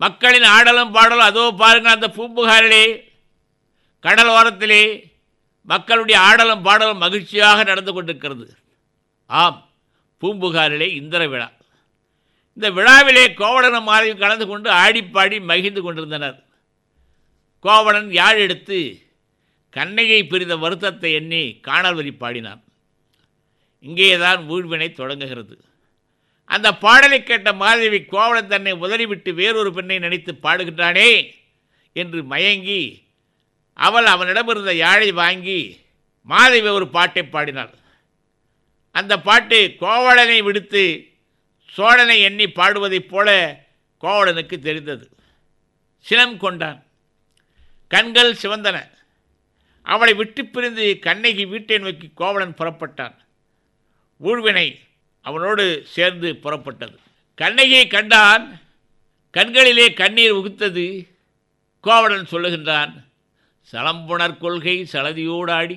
மக்களின் ஆடலும் பாடலும் அதோ பாருங்கள் அந்த பூம்புகாரிலே கடல் ஓரத்திலே மக்களுடைய ஆடலும் பாடலும் மகிழ்ச்சியாக நடந்து கொண்டிருக்கிறது ஆம் பூம்புகாரிலே இந்திர விழா இந்த விழாவிலே கோவலனும் மாலையும் கலந்து கொண்டு ஆடிப்பாடி மகிழ்ந்து கொண்டிருந்தனர் கோவலன் யாழ் எடுத்து கண்ணையை பிரிந்த வருத்தத்தை எண்ணி காணல் வரி பாடினான் இங்கேதான் ஊழ்வினை தொடங்குகிறது அந்த பாடலை கேட்ட மாதவி கோவலன் தன்னை உதறிவிட்டு வேறொரு பெண்ணை நினைத்து பாடுகின்றானே என்று மயங்கி அவள் அவனிடமிருந்த யாழை வாங்கி மாதவி ஒரு பாட்டை பாடினாள் அந்த பாட்டு கோவலனை விடுத்து சோழனை எண்ணி பாடுவதைப் போல கோவலனுக்கு தெரிந்தது சினம் கொண்டான் கண்கள் சிவந்தன அவளை விட்டு பிரிந்து கண்ணகி வீட்டை நோக்கி கோவலன் புறப்பட்டான் ஊழ்வினை அவனோடு சேர்ந்து புறப்பட்டது கண்ணகியை கண்டான் கண்களிலே கண்ணீர் உகுத்தது கோவலன் சொல்லுகின்றான் சலம்புணர் கொள்கை சலதியோடாடி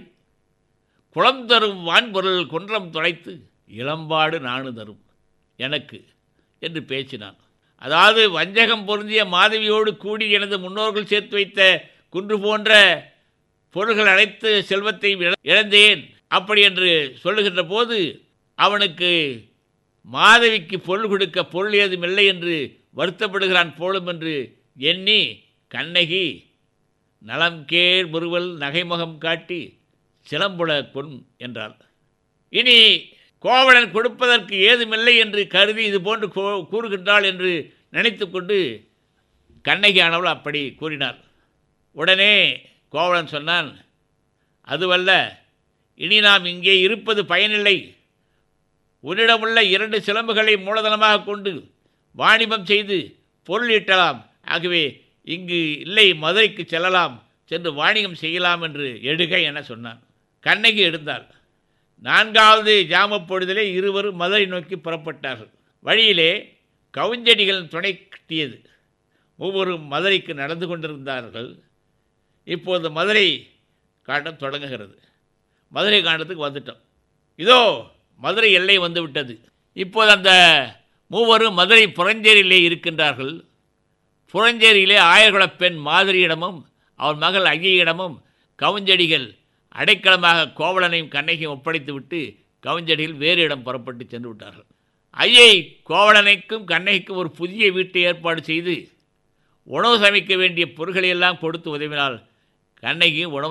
குளம் தரும் வான்பொருள் குன்றம் தொலைத்து இளம்பாடு நாணு தரும் எனக்கு என்று பேசினான் அதாவது வஞ்சகம் பொருந்திய மாதவியோடு கூடி எனது முன்னோர்கள் சேர்த்து வைத்த குன்று போன்ற பொருள்கள் அனைத்து செல்வத்தை இழந்தேன் அப்படி என்று சொல்லுகின்ற போது அவனுக்கு மாதவிக்கு பொருள் கொடுக்க பொருள் ஏதும் இல்லை என்று வருத்தப்படுகிறான் போலும் என்று எண்ணி கண்ணகி நலம் கேள் முறுவல் நகைமுகம் காட்டி சிலம்புல கொன் என்றாள் இனி கோவலன் கொடுப்பதற்கு ஏதுமில்லை என்று கருதி இது போன்று கூறுகின்றாள் என்று நினைத்து கொண்டு கண்ணகி ஆனவள் அப்படி கூறினாள் உடனே கோவலன் சொன்னான் அதுவல்ல இனி நாம் இங்கே இருப்பது பயனில்லை உன்னிடமுள்ள இரண்டு சிலம்புகளை மூலதனமாக கொண்டு வாணிபம் செய்து பொருள் ஈட்டலாம் ஆகவே இங்கு இல்லை மதுரைக்கு செல்லலாம் சென்று வாணிகம் செய்யலாம் என்று எடுக என சொன்னான் கண்ணகி எடுத்தாள் நான்காவது ஜாம பொழுதிலே இருவரும் மதுரை நோக்கி புறப்பட்டார்கள் வழியிலே கவுஞ்செடிகள் துணை கட்டியது ஒவ்வொரு மதுரைக்கு நடந்து கொண்டிருந்தார்கள் இப்போது மதுரை காண்டம் தொடங்குகிறது மதுரை காண்டத்துக்கு வந்துட்டோம் இதோ மதுரை எல்லை வந்து விட்டது இப்போது அந்த மூவரும் மதுரை புறஞ்சேரியிலே இருக்கின்றார்கள் புறஞ்சேரியிலே ஆயர்குலப் பெண் மாதிரியிடமும் அவன் மகள் ஐயிடமும் கவுஞ்செடிகள் அடைக்கலமாக கோவலனையும் கண்ணகையும் ஒப்படைத்து விட்டு கவுஞ்செடியில் வேறு இடம் புறப்பட்டு சென்று விட்டார்கள் ஐயை கோவலனைக்கும் கண்ணகைக்கும் ஒரு புதிய வீட்டை ஏற்பாடு செய்து உணவு சமைக்க வேண்டிய பொருட்களை எல்லாம் கொடுத்து உதவினால் கண்ணகியும் உணவு